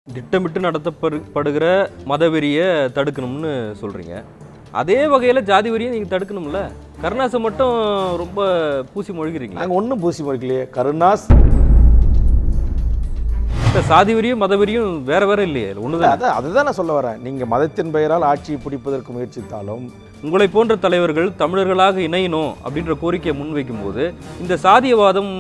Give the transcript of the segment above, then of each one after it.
திட்டமிட்டு நடத்தப்படுகிற மதவெறியை தடுக்கணும்னு சொல்கிறீங்க அதே வகையில் ஜாதி வெறியை நீங்கள் தடுக்கணும்ல கருணாசை மட்டும் ரொம்ப பூசி மொழிகிறீங்களா நாங்கள் ஒன்றும் பூசி மொழிக்கலையே கருணாஸ் இந்த சாதி வெறியும் மதவெறியும் வேற வேற இல்லையே ஒன்று தான் அதான் அதுதான் நான் சொல்ல வரேன் நீங்கள் மதத்தின் பெயரால் ஆட்சியை பிடிப்பதற்கு முயற்சித்தாலும் உங்களை போன்ற தலைவர்கள் தமிழர்களாக இணையணும் அப்படின்ற கோரிக்கையை முன்வைக்கும்போது இந்த சாதியவாதம்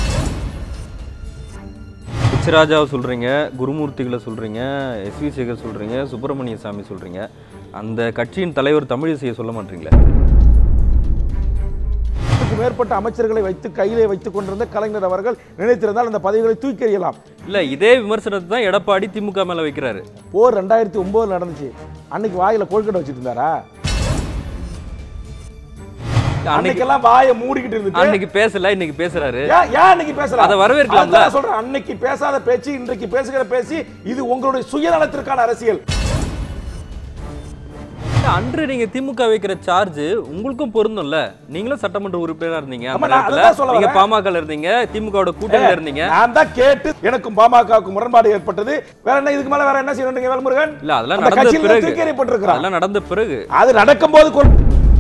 பிச்சராஜாவை சொல்கிறீங்க குருமூர்த்திகளை சொல்கிறீங்க எஸ்வி சேகர் சொல்கிறீங்க சுப்பிரமணிய சாமி சொல்கிறீங்க அந்த கட்சியின் தலைவர் தமிழிசையை சொல்ல மாட்டீங்களே இதுக்கு மேற்பட்ட அமைச்சர்களை வைத்து கையிலே வைத்துக் கொண்டிருந்த கலைஞர் அவர்கள் நினைத்திருந்தால் அந்த பதவிகளை தூக்கி எறியலாம் இல்லை இதே விமர்சனத்தை தான் எடப்பாடி திமுக மேலே வைக்கிறாரு போர் ரெண்டாயிரத்தி ஒன்பதுல நடந்துச்சு அன்னைக்கு வாயில கொழுக்கட்டை வச்சுட்டு இருந்தாரா அன்னைக்கு அன்னைக்கெல்லாம் வாயை மூடிக்கிட்டு இருந்துட்டு அன்னைக்கு பேசல இன்னைக்கு பேசுறாரு ஏன் ஏன் அன்னைக்கு பேசல அதை வரவேற்கலாம்ல? அதான் நான் சொல்றேன் அன்னைக்கு பேசாத பேச்சு இன்றைக்கு பேசுகிற பேச்சு இது உங்களுடைய சுயநலத்திற்கான அரசியல் அன்று நீங்க திமுக வைக்கிற சார்ஜ் உங்களுக்கும் பொருந்தும்ல நீங்களும் சட்டமன்ற உறுப்பினரா இருந்தீங்க அந்த ஆமா, நான் நேரத்துல அதுதான் சொல்ல நீங்க வரேன். பாமக இருந்தீங்க திமுகவோட கூட்டணியில இருந்தீங்க நான் தான் கேட்டு எனக்கும் பாமகவுக்கு முரண்பாடு ஏற்பட்டது வேற என்ன இதுக்கு மேல வேற என்ன செய்யணும் வேல்முருகன் இல்ல அதெல்லாம் அந்த நடந்த கட்சியில பிறகு தூக்கி எறியப்பட்டிருக்கிறான் அதெல்லாம் நடந்த பிறகு அது நடக்கும்போது கொல்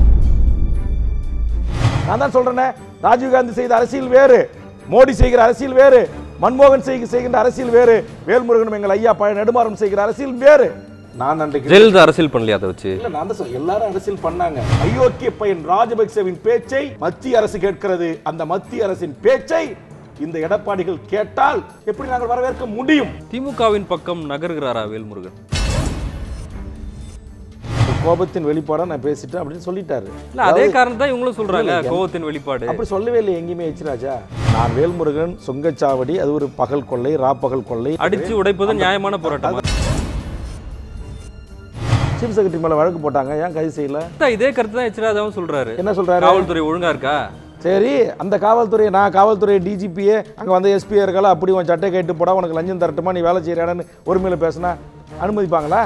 நான் தான் சொல்றேனே ராஜீவ்காந்தி செய்த அரசியல் வேறு மோடி செய்கிற அரசியல் வேறு மன்மோகன் செய்க செய்கின்ற அரசியல் வேறு வேல்முருகனும் எங்கள் ஐயா பழைய நெடுமாறன் செய்கிற அரசியல் வேறு நான் அன்றைக்கு ஜெயலலிதா அரசியல் பண்ணலையா அதை வச்சு இல்ல நான் தான் சொல்றேன் எல்லாரும் அரசியல் பண்ணாங்க அயோக்கிய பையன் ராஜபக்சேவின் பேச்சை மத்திய அரசு கேட்கிறது அந்த மத்திய அரசின் பேச்சை இந்த எடப்பாடிகள் கேட்டால் எப்படி நாங்கள் வரவேற்க முடியும் திமுகவின் பக்கம் நகர்கிறாரா வேல்முருகன் கோபத்தின் வெளிப்பாடா நான் பேசிட்டேன் அப்படின்னு சொல்லிட்டாரு இல்ல அதே காரணம் தான் இவங்களும் சொல்றாங்க கோவத்தின் வெளிப்பாடு அப்படி சொல்லவே இல்லை எங்கேயுமே எச்ராஜா நான் வேல்முருகன் சுங்கச்சாவடி அது ஒரு பகல் கொள்ளை ராப்பகல் கொள்ளை அடிச்சு உடைப்பது நியாயமான போராட்டம் சீஃப் செக்ரட்டரி மேல வழக்கு போட்டாங்க ஏன் கைது செய்யல இதே கருத்து தான் எச்ராஜாவும் சொல்றாரு என்ன சொல்றாரு காவல்துறை ஒழுங்கா இருக்கா சரி அந்த காவல்துறை நான் காவல்துறை டிஜிபியே அங்க வந்த எஸ்பி இருக்கல அப்படி உன் சட்டை கேட்டு போடா உனக்கு லஞ்சம் தரட்டுமா நீ வேலை செய்யறானு உரிமையில பேசினா அனுமதிப்பாங்களா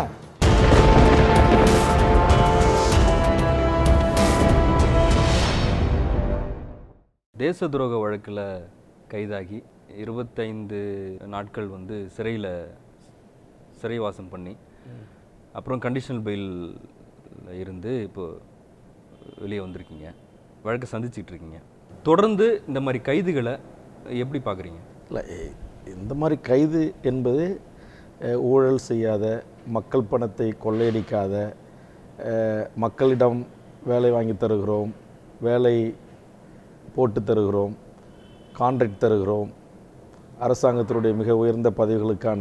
தேச துரோக வழக்கில் கைதாகி இருபத்தைந்து நாட்கள் வந்து சிறையில் சிறைவாசம் பண்ணி அப்புறம் கண்டிஷனல் பெயில் இருந்து இப்போ வெளியே வந்திருக்கீங்க வழக்கை சந்திச்சிட்டு இருக்கீங்க தொடர்ந்து இந்த மாதிரி கைதுகளை எப்படி பார்க்குறீங்க இல்லை இந்த மாதிரி கைது என்பது அஹ், ஊழல் செய்யாத மக்கள் பணத்தை கொள்ளையடிக்காத அஹ், மக்களிடம் வேலை வாங்கி தருகிறோம் வேலை போட்டு தருகிறோம் கான்ட்ராக்ட் தருகிறோம் அரசாங்கத்தினுடைய மிக உயர்ந்த பதவிகளுக்கான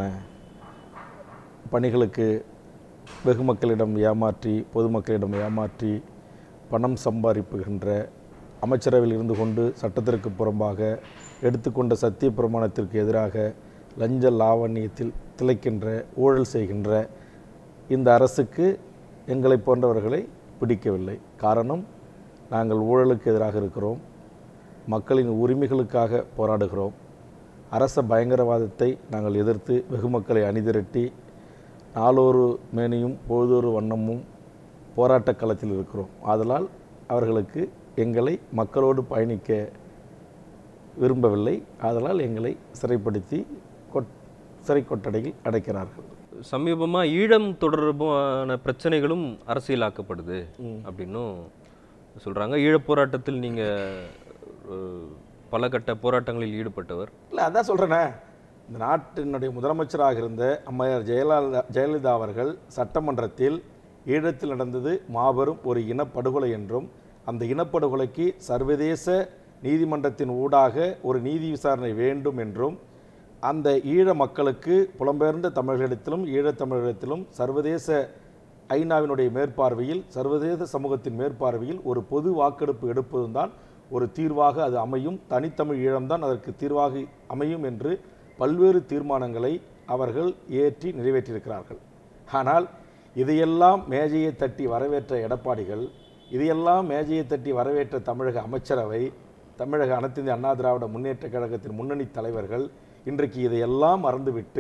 பணிகளுக்கு வெகு மக்களிடம் ஏமாற்றி பொதுமக்களிடம் ஏமாற்றி பணம் சம்பாதிப்புகின்ற அமைச்சரவையில் இருந்து கொண்டு சட்டத்திற்கு புறம்பாக எடுத்துக்கொண்ட சத்திய பிரமாணத்திற்கு எதிராக லஞ்ச லாவண்யத்தில் திளைக்கின்ற ஊழல் செய்கின்ற இந்த அரசுக்கு எங்களை போன்றவர்களை பிடிக்கவில்லை காரணம் நாங்கள் ஊழலுக்கு எதிராக இருக்கிறோம் மக்களின் உரிமைகளுக்காக போராடுகிறோம் அரச பயங்கரவாதத்தை நாங்கள் எதிர்த்து வெகு மக்களை அணிதிரட்டி நாளொரு மேனியும் பொழுதொரு வண்ணமும் போராட்டக் களத்தில் இருக்கிறோம் ஆதலால் அவர்களுக்கு எங்களை மக்களோடு பயணிக்க விரும்பவில்லை ஆதலால் எங்களை சிறைப்படுத்தி கொட் சிறை கொட்டடையில் அடைக்கிறார்கள் சமீபமாக ஈழம் தொடர்பான பிரச்சனைகளும் அரசியலாக்கப்படுது அப்படின்னும் சொல்கிறாங்க ஈழப் போராட்டத்தில் நீங்கள் பல கட்ட போராட்டங்களில் ஈடுபட்டவர் இல்லை அதான் சொல்கிறேனே இந்த நாட்டினுடைய முதலமைச்சராக இருந்த அம்மையார் ஜெயலலிதா ஜெயலலிதா அவர்கள் சட்டமன்றத்தில் ஈழத்தில் நடந்தது மாபெரும் ஒரு இனப்படுகொலை என்றும் அந்த இனப்படுகொலைக்கு சர்வதேச நீதிமன்றத்தின் ஊடாக ஒரு நீதி விசாரணை வேண்டும் என்றும் அந்த ஈழ மக்களுக்கு புலம்பெயர்ந்த தமிழர்களிடத்திலும் ஈழத் தமிழர்களிடத்திலும் சர்வதேச ஐநாவினுடைய மேற்பார்வையில் சர்வதேச சமூகத்தின் மேற்பார்வையில் ஒரு பொது வாக்கெடுப்பு எடுப்பதும் தான் ஒரு தீர்வாக அது அமையும் தனித்தமிழ் ஈழம்தான் அதற்கு தீர்வாக அமையும் என்று பல்வேறு தீர்மானங்களை அவர்கள் ஏற்றி நிறைவேற்றியிருக்கிறார்கள் ஆனால் இதையெல்லாம் மேஜையை தட்டி வரவேற்ற எடப்பாடிகள் இதையெல்லாம் மேஜையை தட்டி வரவேற்ற தமிழக அமைச்சரவை தமிழக அனைத்து இந்திய அண்ணா திராவிட முன்னேற்றக் கழகத்தின் முன்னணி தலைவர்கள் இன்றைக்கு இதையெல்லாம் மறந்துவிட்டு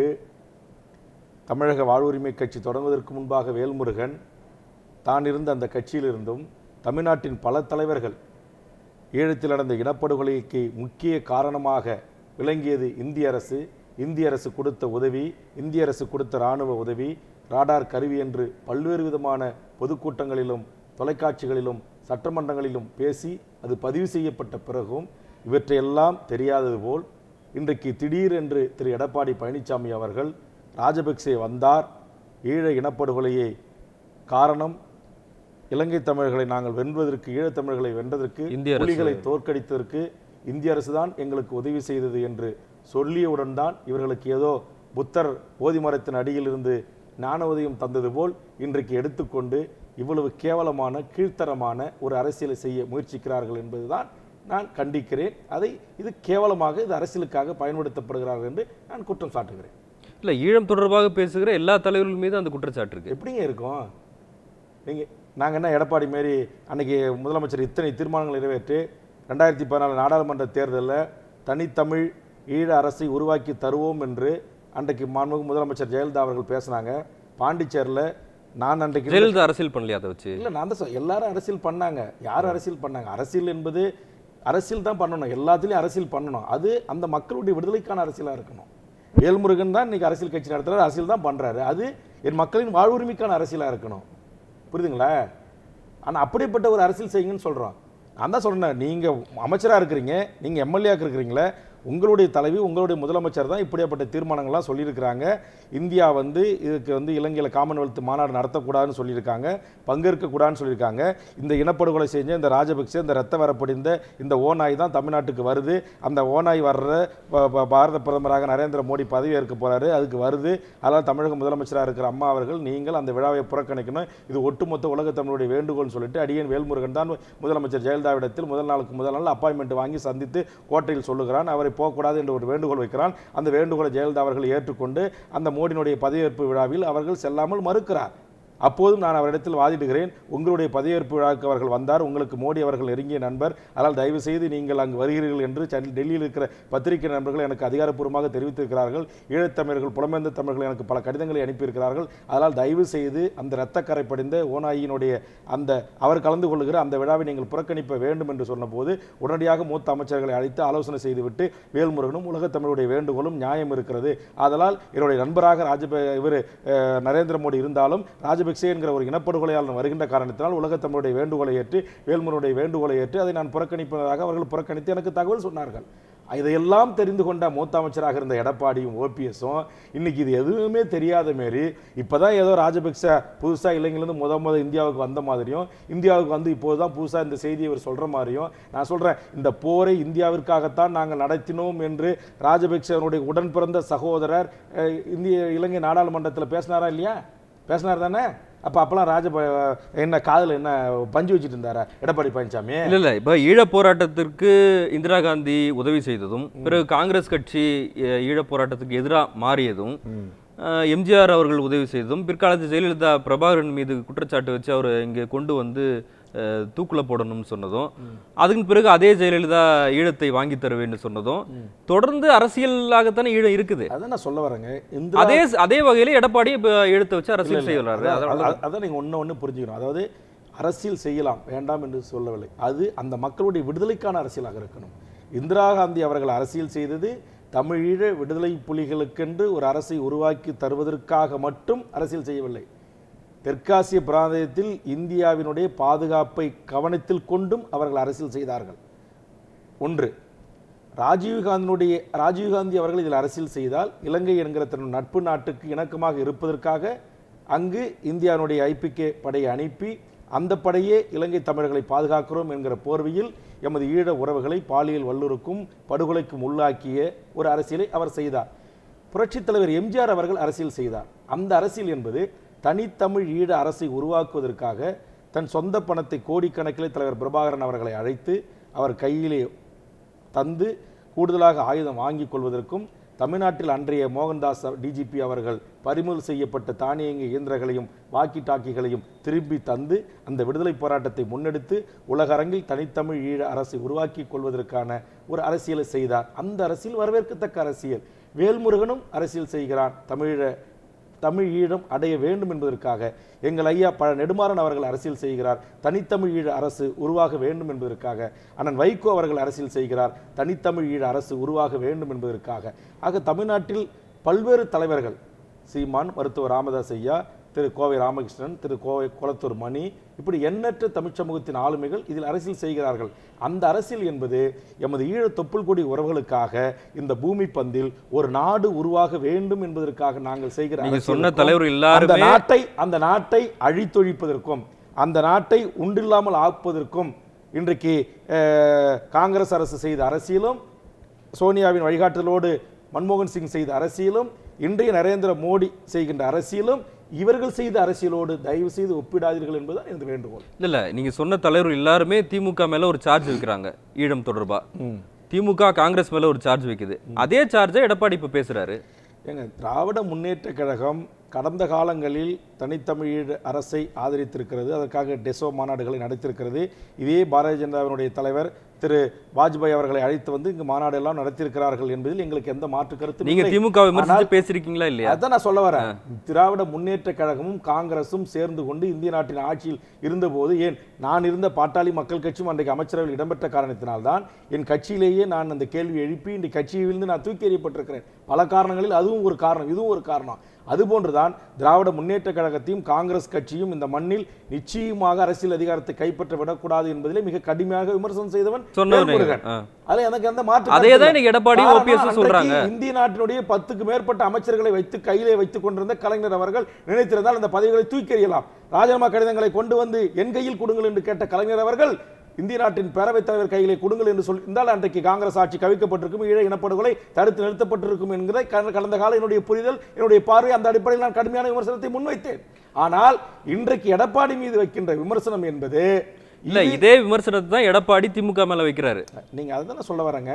தமிழக வாழ்வுரிமை கட்சி தொடங்குவதற்கு முன்பாக வேல்முருகன் தான் இருந்த அந்த கட்சியிலிருந்தும் தமிழ்நாட்டின் பல தலைவர்கள் ஈழத்தில் நடந்த இனப்படுகொலைக்கு முக்கிய காரணமாக விளங்கியது இந்திய அரசு இந்திய அரசு கொடுத்த உதவி இந்திய அரசு கொடுத்த இராணுவ உதவி ராடார் கருவி என்று பல்வேறு விதமான பொதுக்கூட்டங்களிலும் தொலைக்காட்சிகளிலும் சட்டமன்றங்களிலும் பேசி அது பதிவு செய்யப்பட்ட பிறகும் இவற்றையெல்லாம் தெரியாதது போல் இன்றைக்கு திடீரென்று திரு எடப்பாடி பழனிசாமி அவர்கள் ராஜபக்சே வந்தார் ஈழ இனப்படுகொலையை காரணம் இலங்கை தமிழர்களை நாங்கள் வெல்வதற்கு ஈழத் தமிழர்களை வென்றதற்கு இந்திய அரசு. புலிகளை தோற்கடித்ததற்கு இந்திய அரசு தான் எங்களுக்கு உதவி செய்தது என்று சொல்லியவுடன் தான் இவர்களுக்கு ஏதோ புத்தர் போதி மரத்தின் அடியிலிருந்து ஞான உதயம் தந்தது போல் இன்றைக்கு எடுத்துக்கொண்டு இவ்வளவு கேவலமான கீழ்த்தரமான ஒரு அரசியலை செய்ய முயற்சிக்கிறார்கள் என்பதுதான் நான் கண்டிக்கிறேன் அதை இது கேவலமாக இது அரசியலுக்காக பயன்படுத்தப்படுகிறார்கள் என்று நான் குற்றம் சாட்டுகிறேன் இல்ல ஈழம் தொடர்பாக பேசுகிற எல்லா தலைவர்கள் மீது அந்த குற்றச்சாட்டு இருக்கு எப்படிங்க இருக்கும் நீங்க நாங்க என்ன எடப்பாடி மாரி அன்னைக்கு முதலமைச்சர் இத்தனை தீர்மானங்கள் நிறைவேற்றி ரெண்டாயிரத்தி பதினாலு நாடாளுமன்ற தேர்தலில் தனித்தமிழ் ஈழ அரசை உருவாக்கி தருவோம் என்று அன்றைக்கு மாண்புமிகு முதலமைச்சர் ஜெயலலிதா அவர்கள் பேசினாங்க பாண்டிச்சேரியில் நான் அன்றைக்கு இருந்த- ஜெயலலிதா அரசியல் பண்ணலையா அதை வச்சு இல்ல நான் தான் சொல் எல்லாரும் அரசியல் பண்ணாங்க யார் அரசியல் பண்ணாங்க அரசியல் என்பது அரசியல் தான் பண்ணணும் எல்லாத்துலயும் அரசியல் பண்ணணும் அது அந்த மக்களுடைய விடுதலைக்கான அரசியலா இருக்கணும் வேல்முருகன் தான் இன்னைக்கு அரசியல் கட்சி நடத்துறாரு அரசியல் தான் பண்றாரு அது என் மக்களின் வாழ்வுரிமைக்கான அரசியலா இருக்கணும் புரியுதுங்களா ஆனா அப்படிப்பட்ட ஒரு அரசியல் செய்யுங்கன்னு சொல்றோம் நான் தான் சொல்றேன் நீங்க அமைச்சரா இருக்கிறீங்க நீங்க எம்எல்ஏ இருக்கிறீங்களே உங்களுடைய தலைவி உங்களுடைய முதலமைச்சர் தான் இப்படியாப்பட்ட தீர்மானங்கள்லாம் சொல்லியிருக்கிறாங்க இந்தியா வந்து இதுக்கு வந்து இலங்கையில் காமன்வெல்த் மாநாடு நடத்தக்கூடாதுன்னு சொல்லியிருக்காங்க பங்கேற்கக்கூடாதுன்னு சொல்லியிருக்காங்க இந்த இனப்படுகொலை செஞ்ச இந்த ராஜபக்சே இந்த ரத்த வரப்படிந்த இந்த ஓநாய் தான் தமிழ்நாட்டுக்கு வருது அந்த ஓநாய் வர்ற ப- ப- பாரத பிரதமராக நரேந்திர மோடி பதவி ஏற்க போறாரு அதுக்கு வருது அதனால் தமிழக முதலமைச்சராக இருக்கிற அம்மா அவர்கள் நீங்கள் அந்த விழாவை புறக்கணிக்கணும் இது ஒட்டுமொத்த உலக தமிழுடைய வேண்டுகோள்னு சொல்லிட்டு அடியேன் வேல்முருகன் தான் முதலமைச்சர் ஜெயலலிதாவிடத்தில் முதல் நாளுக்கு முதல் நாள் அப்பாயின்மெண்ட் வாங்கி சந்தித்து கோட்டையில் சொல்லுகிறான் அவரை போகக்கூடாது என்று ஒரு வேண்டுகோள் வைக்கிறான் அந்த வேண்டுகோளை ஜெயலலிதா அவர்கள் ஏற்றுக்கொண்டு அந்த மோடியினுடைய பதவியேற்பு விழாவில் அவர்கள் செல்லாமல் மறுக்கிறார் அப்போதும் நான் அவரிடத்தில் வாதிடுகிறேன் உங்களுடைய பதவியேற்பு விழாவுக்கு அவர்கள் வந்தார் உங்களுக்கு மோடி அவர்கள் நெருங்கிய நண்பர் அதனால் தயவு செய்து நீங்கள் அங்கு வருகிறீர்கள் என்று சென்னை- டெல்லியில் இருக்கிற பத்திரிகை நண்பர்கள் எனக்கு அதிகாரப்பூர்வமாக தெரிவித்திருக்கிறார்கள் ஈழத்தமிழர்கள் புலம்பெயர்ந்த தமிழர்கள் எனக்கு பல கடிதங்களை அனுப்பியிருக்கிறார்கள் அதனால் தயவு செய்து அந்த இரத்தக்கரை படிந்த ஓநாயினுடைய அந்த அவர் கலந்து கொள்ளுகிற அந்த விழாவை நீங்கள் புறக்கணிக்க வேண்டும் என்று சொன்னபோது உடனடியாக மூத்த அமைச்சர்களை அழைத்து ஆலோசனை செய்துவிட்டு வேல்முருகனும் உலகத் தமிழுடைய வேண்டுகோளும் நியாயம் இருக்கிறது ஆதலால் என்னுடைய நண்பராக ராஜப இவர் நரேந்திர மோடி இருந்தாலும் ராஜபக்சே என்கிற ஒரு இனப்படுகொலையாளர் வருகின்ற காரணத்தினால் உலகத் தமிழுடைய வேண்டுகோளை ஏற்று வேல்முருடைய வேண்டுகோளை ஏற்று அதை நான் புறக்கணிப்பதாக அவர்கள் புறக்கணித்து எனக்கு தகவல் சொன்னார்கள் இதையெல்லாம் தெரிந்து கொண்ட மூத்த அமைச்சராக இருந்த எடப்பாடியும் ஓபிஎஸும் இன்னைக்கு இது எதுவுமே தெரியாத மாரி இப்பதான் ஏதோ ராஜபக்ச புதுசா இலங்கையிலேருந்து முத முத இந்தியாவுக்கு வந்த மாதிரியும் இந்தியாவுக்கு வந்து இப்போதுதான் புதுசா இந்த செய்தியை இவர் சொல்ற மாதிரியும் நான் சொல்றேன் இந்த போரை இந்தியாவிற்காகத்தான் நாங்கள் நடத்தினோம் என்று ராஜபக்சனுடைய உடன் பிறந்த சகோதரர் அஹ், இந்திய இலங்கை நாடாளுமன்றத்தில் பேசினாரா இல்லையா பேசினார் தானே அப்ப அப்பெல்லாம் ராஜ என்ன காதுல என்ன பஞ்சு வச்சுட்டு இருந்தாரா எடப்பாடி பழனிசாமி இல்ல இல்ல இப்ப ஈழ போராட்டத்திற்கு இந்திரா காந்தி உதவி செய்ததும் பிறகு காங்கிரஸ் கட்சி அஹ், ஈழ போராட்டத்துக்கு எதிராக மாறியதும் அஹ், எம்ஜிஆர் அவர்கள் உதவி செய்ததும் பிற்காலத்தில் ஜெயலலிதா பிரபாகரன் மீது குற்றச்சாட்டு வச்சு அவரை இங்கே கொண்டு வந்து அஹ், தூக்குல போடணும்னு சொன்னதும் அதுக்கு பிறகு அதே ஜெயலலிதா ஈழத்தை வாங்கி தருவேன்னு சொன்னதும் தொடர்ந்து அரசியலாகத்தானே ஈழம் இருக்குது அதான் நான் சொல்ல வரேங்க இந்த அதே அதே வகையில எடப்பாடி இப்ப ஈழத்தை வச்சு அரசியல் செய்ய வர்றாரு அதான் அதனால அதான் அதான் நீங்க ஒண்ணு ஒண்ணு புரிஞ்சுக்கணும் அதாவது அரசியல் செய்யலாம் வேண்டாம் என்று சொல்லவில்லை அது அந்த மக்களுடைய விடுதலைக்கான அரசியலாக இருக்கணும் இந்திரா காந்தி அவர்கள் அரசியல் செய்தது தமிழீழ விடுதலை புலிகளுக்கென்று ஒரு அரசை உருவாக்கி தருவதற்காக மட்டும் அரசியல் செய்யவில்லை தெற்காசிய பிராந்தியத்தில் இந்தியாவினுடைய பாதுகாப்பை கவனத்தில் கொண்டும் அவர்கள் அரசியல் செய்தார்கள் ஒன்று ராஜீவ்காந்தினுடைய ராஜீவ்காந்தி அவர்கள் இதில் அரசியல் செய்தால் இலங்கை என்கிற தன் நட்பு நாட்டுக்கு இணக்கமாக இருப்பதற்காக அங்கு இந்தியாவினுடைய ஐபிகே படையை அனுப்பி அந்த படையே இலங்கை தமிழர்களை பாதுகாக்கிறோம் என்கிற போர்வையில் எமது ஈழ உறவுகளை பாலியல் வல்லுறுக்கும் படுகொலைக்கும் உள்ளாக்கிய ஒரு அரசியலை அவர் செய்தார் புரட்சித் தலைவர் எம்ஜிஆர் அவர்கள் அரசியல் செய்தார் அந்த அரசியல் என்பது தனித்தமிழ் ஈழ அரசை உருவாக்குவதற்காக தன் சொந்த பணத்தை கோடிக்கணக்கிலே தலைவர் பிரபாகரன் அவர்களை அழைத்து அவர் கையிலே தந்து கூடுதலாக ஆயுதம் வாங்கிக் கொள்வதற்கும் தமிழ்நாட்டில் அன்றைய மோகன்தாஸ் டிஜிபி அவர்கள் பறிமுதல் செய்யப்பட்ட தானியங்கி இயந்திரங்களையும் வாக்கி டாக்கிகளையும் திருப்பி தந்து அந்த விடுதலை போராட்டத்தை முன்னெடுத்து உலகரங்கில் தனித்தமிழ் ஈழ அரசை உருவாக்கி கொள்வதற்கான ஒரு அரசியலை செய்தார் அந்த அரசியல் வரவேற்கத்தக்க அரசியல் வேல்முருகனும் அரசியல் செய்கிறான் தமிழீழ தமிழ் ஈழம் அடைய வேண்டும் என்பதற்காக எங்கள் ஐயா பல நெடுமாறன் அவர்கள் அரசியல் செய்கிறார் தனித்தமிழ் ஈழ அரசு உருவாக வேண்டும் என்பதற்காக அண்ணன் வைகோ அவர்கள் அரசியல் செய்கிறார் தனித்தமிழ் ஈழ அரசு உருவாக வேண்டும் என்பதற்காக ஆக தமிழ்நாட்டில் பல்வேறு தலைவர்கள் சீமான் மருத்துவர் ராமதாஸ் ஐயா திரு கோவை ராமகிருஷ்ணன் திரு கோவை குளத்தூர் மணி இப்படி எண்ணற்ற தமிழ்ச் சமூகத்தின் ஆளுமைகள் இதில் அரசியல் செய்கிறார்கள் அந்த அரசியல் என்பது எமது ஈழ தொப்புள் கொடி உறவுகளுக்காக இந்த பூமி பந்தில் ஒரு நாடு உருவாக வேண்டும் என்பதற்காக நாங்கள் செய்கிற நீங்க சொன்ன அரசியலுக்கும், தலைவர் அந்த எல்லாருமே நாட்டை அந்த நாட்டை அழித்தொழிப்பதற்கும் அந்த நாட்டை உண்டில்லாமல் ஆக்குவதற்கும் இன்றைக்கு அஹ், காங்கிரஸ் அரசு செய்த அரசியலும் சோனியாவின் வழிகாட்டுதலோடு மன்மோகன் சிங் செய்த அரசியலும் இன்றைய நரேந்திர மோடி செய்கின்ற அரசியலும் இவர்கள் செய்த அரசியலோடு தயவு செய்து ஒப்பிடாதீர்கள் என்பதுதான் எனது வேண்டுகோள் இல்ல இல்ல நீங்க சொன்ன தலைவர் எல்லாருமே திமுக மேல ஒரு சார்ஜ் வைக்கிறாங்க ஈழம் தொடர்பா திமுக காங்கிரஸ் மேல ஒரு சார்ஜ் வைக்குது அதே சார்ஜை எடப்பாடி இப்ப பேசுறாரு ஏங்க திராவிட முன்னேற்ற கழகம் கடந்த காலங்களில் தனித்தமிழ் அரசை ஆதரித்திருக்கிறது அதற்காக டெசோ மாநாடுகளை நடத்தியிருக்கிறது இதே பாரதிய ஜனதாவினுடைய தலைவர் திரு வாஜ்பாய் அவர்களை அழைத்து வந்து இங்கு மாநாடு எல்லாம் நடத்தியிருக்கிறார்கள் என்பதில் எங்களுக்கு எந்த மாற்று கருத்தும் நீங்க இல்லை. திமுக விமர்சிச்சு ஆனால் பேசிருக்கீங்களா இல்லையா அதான் நான் சொல்ல வரேன் திராவிட முன்னேற்ற கழகமும் காங்கிரசும் சேர்ந்து கொண்டு இந்திய நாட்டின் ஆட்சியில் இருந்தபோது ஏன் நான் இருந்த பாட்டாளி மக்கள் கட்சியும் அன்றைக்கு அமைச்சரவையில் இடம்பெற்ற காரணத்தினால்தான் என் கட்சியிலேயே நான் அந்த கேள்வி எழுப்பி இன்றைக்கு கட்சியிலிருந்து நான் தூக்கி எறியப்பட்டிருக்கிறேன் பல காரணங்களில் அதுவும் ஒரு காரணம் இதுவும் ஒரு காரணம் அதுபோன்றுதான் திராவிட முன்னேற்ற கழகத்தையும் காங்கிரஸ் கட்சியும் இந்த மண்ணில் நிச்சயமாக அரசியல் அதிகாரத்தை கைப்பற்ற விடக்கூடாது என்பதிலே மிக கடுமையாக விமர்சனம் செய்தவன் சொன்னவர் நீங்க. வேல்முருகன். ஆ. அதுல எனக்கு எந்த மாற்று அதே கருத்து தான் இல்லை. இன்னைக்கு எடப்பாடி, காரணம், OPS அன்றைக்கு சொல்றாங்க. இந்திய நாட்டினுடைய பத்துக்கு மேற்பட்ட அமைச்சர்களை வைத்து கையிலே வைத்துக் கொண்டிருந்த கலைஞர் அவர்கள் நினைத்திருந்தால் அந்த பதவிகளை தூக்கி எறியலாம் ராஜினாமா கடிதங்களை கொண்டு வந்து என் கையில் கொடுங்கள் என்று கேட்ட கலைஞர் அவர்கள் இந்திய நாட்டின் பேரவைத் தலைவர் கையிலே கொடுங்கள் என்று சொல்லியிருந்தால் அன்றைக்கு காங்கிரஸ் ஆட்சி கவிக்கப்பட்டிருக்கும் ஈழ இனப்படுகொலை தடுத்து நிறுத்தப்பட்டிருக்கும் என்கிற கடந்த- கடந்த கால என்னுடைய புரிதல் என்னுடைய பார்வை அந்த அடிப்படையில் நான் கடுமையான விமர்சனத்தை முன்வைத்தேன் ஆனால் இன்றைக்கு எடப்பாடி மீது வைக்கின்ற விமர்சனம் என்பது இல்ல இதே விமர்சனத்தை தான் எடப்பாடி திமுக மேல வைக்கிறாரு நீங்க அதுதானே சொல்ல வரேங்க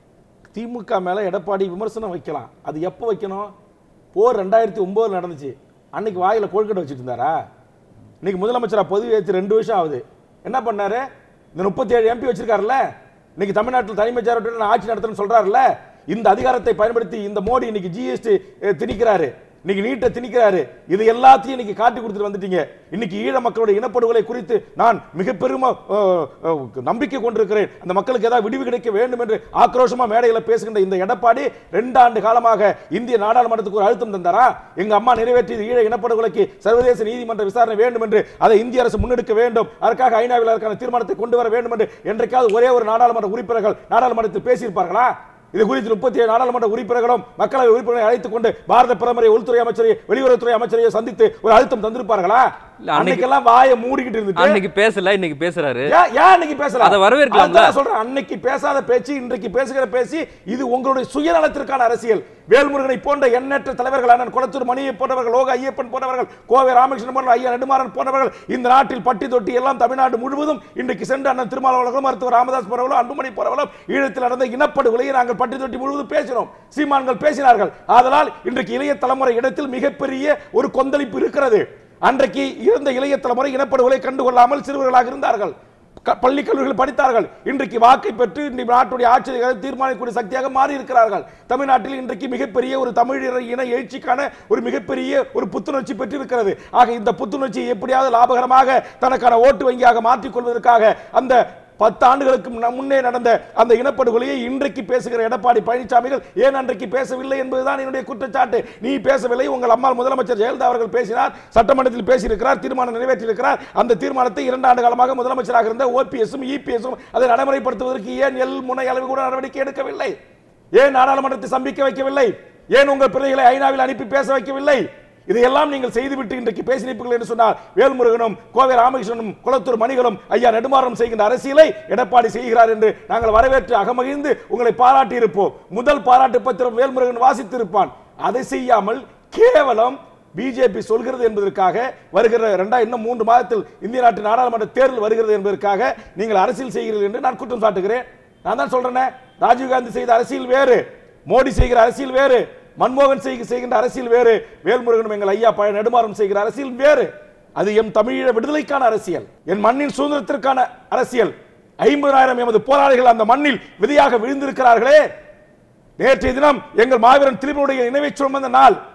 திமுக மேல எடப்பாடி விமர்சனம் வைக்கலாம் அது எப்போ வைக்கணும் போர் ரெண்டாயிரத்தி ஒன்பதுல நடந்துச்சு அன்னைக்கு வாயில கொழுக்கட்டை வச்சுட்டு இருந்தாரா இன்னைக்கு முதலமைச்சரா பதவி ஏற்று ரெண்டு வருஷம் ஆகுது என்ன பண்ணாரு இந்த முப்பத்தி ஏழு எம்பி வச்சிருக்காருல்ல இன்னைக்கு தமிழ்நாட்டில் தலைமை செயலாளர் நான் ஆட்சி நடத்துறேன்னு சொல்றாருல்ல இந்த அதிகாரத்தை பயன்படுத்தி இந்த மோடி இன்னைக்கு ஜிஎஸ்டி திணிக்கிறாரு இன்னைக்கு நீட்டை திணிக்கிறாரு இது எல்லாத்தையும் இன்னைக்கு காட்டி கொடுத்துட்டு வந்துட்டீங்க இன்னைக்கு ஈழ மக்களுடைய இனப்படுகொலை குறித்து நான் மிக பெரும அஹ், அஹ், நம்பிக்கை கொண்டிருக்கிறேன் அந்த மக்களுக்கு ஏதாவது விடிவு கிடைக்க வேண்டும் என்று ஆக்ரோஷமா மேடையில் பேசுகின்ற இந்த எடப்பாடி ரெண்டு ஆண்டு காலமாக இந்திய நாடாளுமன்றத்துக்கு ஒரு அழுத்தம் தந்தாரா எங்க அம்மா நிறைவேற்றிய ஈழ இனப்படுகொலைக்கு சர்வதேச நீதிமன்ற விசாரணை வேண்டும் என்று அதை இந்திய அரசு முன்னெடுக்க வேண்டும் அதற்காக ஐநாவில் அதற்கான தீர்மானத்தை கொண்டு வர வேண்டும் என்று என்றைக்காவது ஒரே ஒரு நாடாளுமன்ற உறுப்பினர்கள் நாடாளுமன்றத்தில் பேசியிருப்பார்களா இது குறித்து முப்பத்தி ஏழு நாடாளுமன்ற உறுப்பினர்களும் மக்களவை உறுப்பினர்களை அழைத்துக் கொண்டு பாரத பிரதமரை உள்துறை அமைச்சரை வெளியுறவுத்துறை அமைச்சரையை சந்தித்து ஒரு அழுத்தம் தந்திருப்பார்களா இல்ல, அன்னைக்கு- அன்னைக்கெல்லாம் வாயை மூடிக்கிட்டு இருந்துட்டு அன்னைக்கு பேசல இன்னைக்கு பேசுறாரு ஏன் ஏன் அன்னைக்கு பேசல அதை வரவேற்கலாம்ல? அதான் நான் சொல்றேன் அன்னைக்கு பேசாத பேச்சு இன்றைக்கு பேசுகிற பேச்சு இது உங்களுடைய சுயநலத்திற்கான அரசியல் வேல்முருகனை போன்ற எண்ணற்ற தலைவர்கள் அண்ணன் குளத்தூர் மணியை போன்றவர்கள் லோக ஐயப்பன் போன்றவர்கள் கோவை ராமகிருஷ்ணன் போன்ற ஐயா நெடுமாறன் போன்றவர்கள் இந்த நாட்டில் பட்டி தொட்டி எல்லாம் தமிழ்நாடு முழுவதும் இன்றைக்கு சென்று அண்ணன் திருமாவளவர்களும் மருத்துவர் ராமதாஸ் போன்றவர்களும் அன்புமணி போன்றவர்களும் ஈழத்தில் நடந்த இனப்படுகொலையை நாங்கள் பட்டி தொட்டி முழுவதும் பேசினோம் சீமான்கள் பேசினார்கள் ஆதலால் இன்றைக்கு இளைய தலைமுறை இடத்தில் மிகப்பெரிய ஒரு கொந்தளிப்பு இருக்கிறது அன்றைக்கு இருந்த இளைய தலைமுறை இனப்படுகொலை கண்டுகொள்ளாமல் சிறுவர்களாக இருந்தார்கள் க- பள்ளி கல்லூரிகள் படித்தார்கள் இன்றைக்கு வாக்கை பெற்று இன்றைக்கு நாட்டுடைய ஆட்சியை தீர்மானிக்கக்கூடிய சக்தியாக மாறி இருக்கிறார்கள் தமிழ்நாட்டில் இன்றைக்கு மிகப்பெரிய ஒரு தமிழ் இன- இன எழுச்சிக்கான ஒரு மிகப்பெரிய ஒரு புத்துணர்ச்சி பெற்றிருக்கிறது ஆக இந்த புத்துணர்ச்சியை எப்படியாவது லாபகரமாக தனக்கான ஓட்டு வங்கியாக மாற்றிக் கொள்வதற்காக அந்த பத்து ஆண்டுகளுக்கு முன்ன- முன்னே நடந்த அந்த இனப்படுகொலையை இன்றைக்கு பேசுகிற எடப்பாடி பழனிசாமிகள் ஏன் அன்றைக்கு பேசவில்லை என்பதுதான் என்னுடைய குற்றச்சாட்டு நீ பேசவில்லை உங்கள் அம்மா முதலமைச்சர் ஜெயலலிதா அவர்கள் பேசினார் சட்டமன்றத்தில் பேசியிருக்கிறார் தீர்மானம் நிறைவேற்றியிருக்கிறார் அந்த தீர்மானத்தை இரண்டு ஆண்டு காலமாக முதலமைச்சராக இருந்த ஓபிஎஸும் இபிஎஸும் அதை நடைமுறைப்படுத்துவதற்கு ஏன் எல் முனை அளவு கூட நடவடிக்கை எடுக்கவில்லை ஏன் நாடாளுமன்றத்தை சம்பிக்க வைக்கவில்லை ஏன் உங்கள் பிள்ளைகளை ஐநாவில் அனுப்பி பேச வைக்கவில்லை இதையெல்லாம் நீங்கள் செய்துவிட்டு இன்றைக்கு பேசினீர்கள் என்று சொன்னால் வேல்முருகனும் கோவை ராமகிருஷ்ணனும் குளத்தூர் மணிகளும் ஐயா நெடுமாறனும் செய்கின்ற அரசியலை எடப்பாடி செய்கிறார் என்று நாங்கள் வரவேற்று அகமகிழ்ந்து உங்களை பாராட்டி இருப்போம் முதல் பாராட்டு பத்திரம் வேல்முருகன் வாசித்திருப்பான் அதை செய்யாமல் கேவலம் பிஜேபி சொல்கிறது என்பதற்காக வருகிற இரண்டா இன்னும் மூன்று மாதத்தில் இந்திய நாட்டு நாடாளுமன்ற தேர்தல் வருகிறது என்பதற்காக நீங்கள் அரசியல் செய்கிறீர்கள் என்று நான் குற்றம் சாட்டுகிறேன் நான் தான் சொல்றேனே ராஜீவ்காந்தி செய்த அரசியல் வேறு மோடி செய்கிற அரசியல் வேறு மன்மோகன் செய்க செய்கின்ற அரசியல் வேறு வேல்முருகனும் எங்கள் ஐயா பழைய நெடுமாறும் செய்கிற அரசியல் வேறு அது எம் தமிழீழ விடுதலைக்கான அரசியல் என் மண்ணின் சுதந்திரத்திற்கான அரசியல் ஐம்பதாயிரம் எமது போராளிகள் அந்த மண்ணில் விதையாக விழுந்திருக்கிறார்களே நேற்றைய தினம் எங்கள் மாவீரன் திலீபனுடைய நினைவை சுமந்த நாள்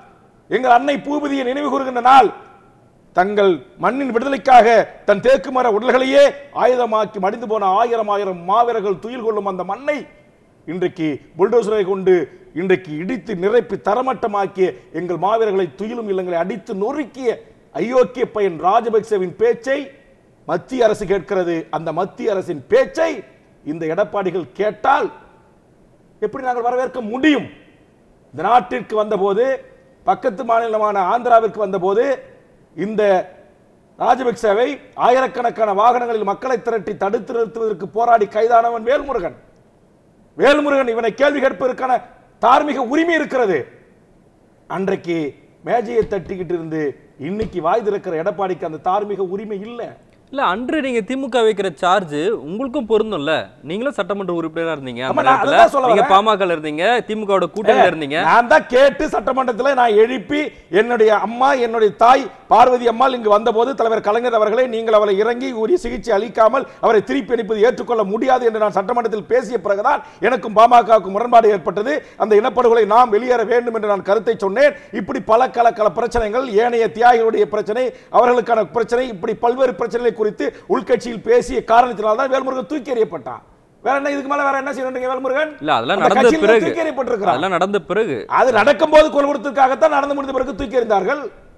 எங்கள் அன்னை பூபதியை நினைவு கூறுகின்ற நாள் தங்கள் மண்ணின் விடுதலைக்காக தன் தேக்கு மர உடல்களையே ஆயுதமாக்கி மடிந்து போன ஆயிரம் ஆயிரம் மாவீரர்கள் துயில் கொள்ளும் அந்த மண்ணை இன்றைக்கு புல்டோசரை கொண்டு இன்றைக்கு இடித்து நிரப்பி தரமட்டமாக்கிய எங்கள் மாவீரர்களை துயிலும் இல்லங்களை அடித்து நொறுக்கிய அயோக்கிய பையன் ராஜபக்சேவின் பேச்சை மத்திய அரசு கேட்கிறது அந்த மத்திய அரசின் பேச்சை இந்த எடப்பாடிகள் கேட்டால் எப்படி நாங்கள் வரவேற்க முடியும் இந்த நாட்டிற்கு வந்தபோது பக்கத்து மாநிலமான ஆந்திராவிற்கு வந்தபோது இந்த ராஜபக்சேவை ஆயிரக்கணக்கான வாகனங்களில் மக்களை திரட்டி தடுத்து நிறுத்துவதற்கு போராடி கைதானவன் வேல்முருகன் வேல்முருகன் இவனை கேள்வி கேட்பதற்கான தார்மீக உரிமை இருக்கிறது அன்றைக்கு மேஜையை தட்டிக்கிட்டு இருந்து இன்னைக்கு வாய் திறக்கிற எடப்பாடிக்கு அந்த தார்மீக உரிமை இல்லை இல்ல அன்று நீங்க திமுக வைக்கிற சார்ஜ் உங்களுக்கும் பொருந்தும்ல நீங்களும் சட்டமன்ற உறுப்பினரா இருந்தீங்க அந்த ஆமா, நான் நேரத்துல அதுதான் சொல்ல நீங்க வரேன். பாமக இருந்தீங்க திமுகவோட கூட்டணியில இருந்தீங்க நான் தான் கேட்டு சட்டமன்றத்தில் நான் எழுப்பி என்னுடைய அம்மா என்னுடைய தாய் பார்வதி அம்மாள் இங்கு வந்தபோது தலைவர் கலைஞர் அவர்களே நீங்கள் அவளை இறங்கி உரிய சிகிச்சை அளிக்காமல் அவரை திருப்பி அனுப்பது ஏற்றுக்கொள்ள முடியாது என்று நான் சட்டமன்றத்தில் பேசிய பிறகுதான் எனக்கும் பாமகவுக்கும் முரண்பாடு ஏற்பட்டது அந்த இனப்படுகொலை நாம் வெளியேற வேண்டும் என்று நான் கருத்தை சொன்னேன் இப்படி பல கல கல பிரச்சனைகள் ஏனைய தியாகிகளுடைய பிரச்சனை அவர்களுக்கான பிரச்சனை இப்படி பல்வேறு பிரச்சனைகளை குறித்து உள்கட்சியில் பேசிய காரணத்தினால் தான் வேல்முருகன் தூக்கி எறியப்பட்டான் வேற என்ன இதுக்கு மேல வேற என்ன செய்யணும் வேல்முருகன் இல்ல அதெல்லாம் அந்த நடந்த கட்சியிலிருந்து பிறகு தூக்கி எறியப்பட்டிருக்கிறான். அதெல்லாம் நடந்த பிறகு அது நடக்கும்போது கொலை கொடுத்ததுக்காகத்தான் நடந்து முடிந்த பிறகு தூக்கி எறிந்தார்கள்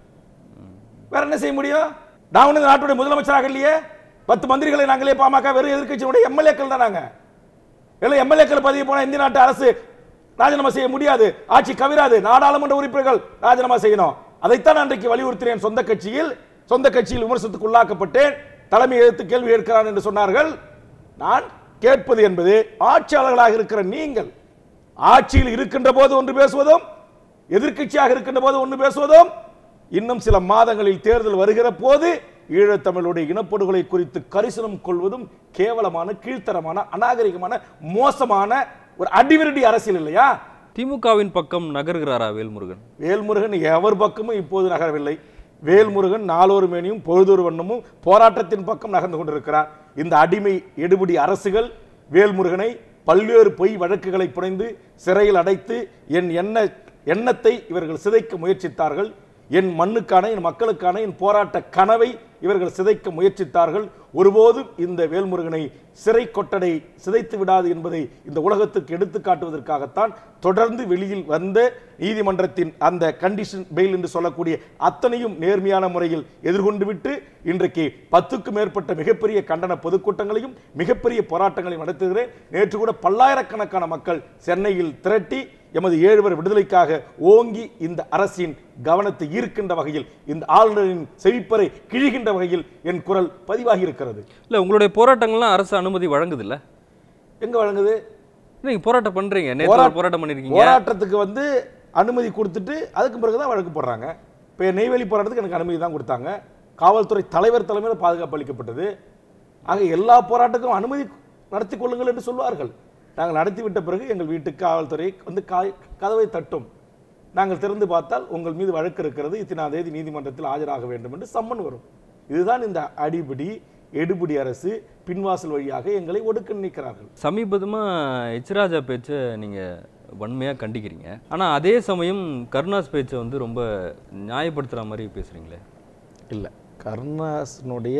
வேற என்ன செய்ய முடியும் நான் ஒண்ணு இந்த நாட்டுடைய முதலமைச்சராக இல்லையே பத்து மந்திரிகளை நாங்களே பாமக வெறும் எதிர்க்கட்சியுடைய எம்எல்ஏக்கள் தான் நாங்க எல்லாம் எம்எல்ஏக்கள் பதவி போனா இந்திய நாட்டு அரசு ராஜினாமா செய்ய முடியாது ஆட்சி கவிராது நாடாளுமன்ற உறுப்பினர்கள் ராஜினாமா செய்யணும் அதைத்தான் நான் அன்றைக்கு வலியுறுத்தினேன் சொந்த கட்சியில் சொந்த கட்சியில் விமர்சனத்துக்கு உள்ளாக்கப்பட்டேன் தலைமை எதிர்த்து கேள்வி கேட்கிறான் என்று சொன்னார்கள் நான் கேட்பது என்பது ஆட்சியாளர்களாக இருக்கிற நீங்கள் ஆட்சியில் இருக்கின்ற போது ஒன்று பேசுவதும் எதிர்க்கட்சியாக இருக்கின்ற போது ஒன்று பேசுவதும் இன்னும் சில மாதங்களில் தேர்தல் வருகிற போது ஈழத்தமிழுடைய இனப்படுகொலை குறித்து கரிசனம் கொள்வதும் கேவலமான கீழ்த்தரமான அநாகரிகமான மோசமான ஒரு அடிவிரடி அரசியல் இல்லையா திமுகவின் பக்கம் நகர்கிறாரா வேல்முருகன் வேல்முருகன் எவர் பக்கமும் இப்போது நகரவில்லை வேல்முருகன் நாளொரு மேனியும் பொழுதொரு வண்ணமும் போராட்டத்தின் பக்கம் நகர்ந்து கொண்டிருக்கிறார் இந்த அடிமை எடுபிடி அரசுகள் வேல்முருகனை பல்வேறு பொய் வழக்குகளை புனைந்து சிறையில் அடைத்து என் எண்ண எண்ணத்தை இவர்கள் சிதைக்க முயற்சித்தார்கள் என் மண்ணுக்கான என் மக்களுக்கான என் போராட்ட கனவை இவர்கள் சிதைக்க முயற்சித்தார்கள் ஒருபோதும் இந்த வேல்முருகனை சிறை கொட்டடை சிதைத்து விடாது என்பதை இந்த உலகத்துக்கு எடுத்து காட்டுவதற்காகத்தான் தொடர்ந்து வெளியில் வந்த நீதிமன்றத்தின் அந்த கண்டிஷன் பெயில் என்று சொல்லக்கூடிய அத்தனையும் நேர்மையான முறையில் எதிர்கொண்டு விட்டு இன்றைக்கு பத்துக்கும் மேற்பட்ட மிகப்பெரிய கண்டன பொதுக்கூட்டங்களையும் மிகப்பெரிய போராட்டங்களையும் நடத்துகிறேன் நேற்று கூட பல்லாயிரக்கணக்கான மக்கள் சென்னையில் திரட்டி எமது ஏழுவர் விடுதலைக்காக ஓங்கி இந்த அரசின் கவனத்தை ஈர்க்கின்ற வகையில் இந்த ஆளுநரின் செவிப்பறை கிழிகின்ற வகையில் என் குரல் பதிவாகி இருக்கிறது இல்ல உங்களுடைய போராட்டங்கள்லாம் அரசு அனுமதி வழங்குது இல்ல எங்க வழங்குது நீங்க போராட்டம் பண்றீங்க நேற்று போரா- ஒரு போராட்டம் பண்ணிருக்கீங்க போராட்டத்துக்கு வந்து அனுமதி கொடுத்துட்டு அதுக்கு பிறகு தான் வழக்கு போடுறாங்க இப்போ நெய்வேலி போராட்டத்துக்கு எனக்கு அனுமதி தான் கொடுத்தாங்க காவல்துறை தலைவர் தலைமையில் பாதுகாப்பு அளிக்கப்பட்டது ஆக எல்லா போராட்டத்துக்கும் அனுமதி நடத்தி கொள்ளுங்கள் என்று சொல்வார்கள் நாங்கள் நடத்தி விட்ட பிறகு எங்கள் வீட்டுக்கு காவல்துறை வந்து காய் கதவை தட்டும் நாங்கள் திறந்து பார்த்தால் உங்கள் மீது வழக்கு இருக்கிறது இத்தனாம் தேதி நீதிமன்றத்தில் ஆஜராக வேண்டும் என்று சம்மன் வரும் இதுதான் இந்த அடிபிடி எடுபிடி அரசு பின்வாசல் வழியாக எங்களை ஒடுக்க நினைக்கிறார்கள் சமீபமா எச்ராஜா பேச்சை நீங்க வன்மையா கண்டிக்கிறீங்க ஆனா அதே சமயம் கருணாஸ் பேச்சை வந்து ரொம்ப நியாயப்படுத்துற மாதிரி பேசுறீங்களே இல்லை கருணாசனுடைய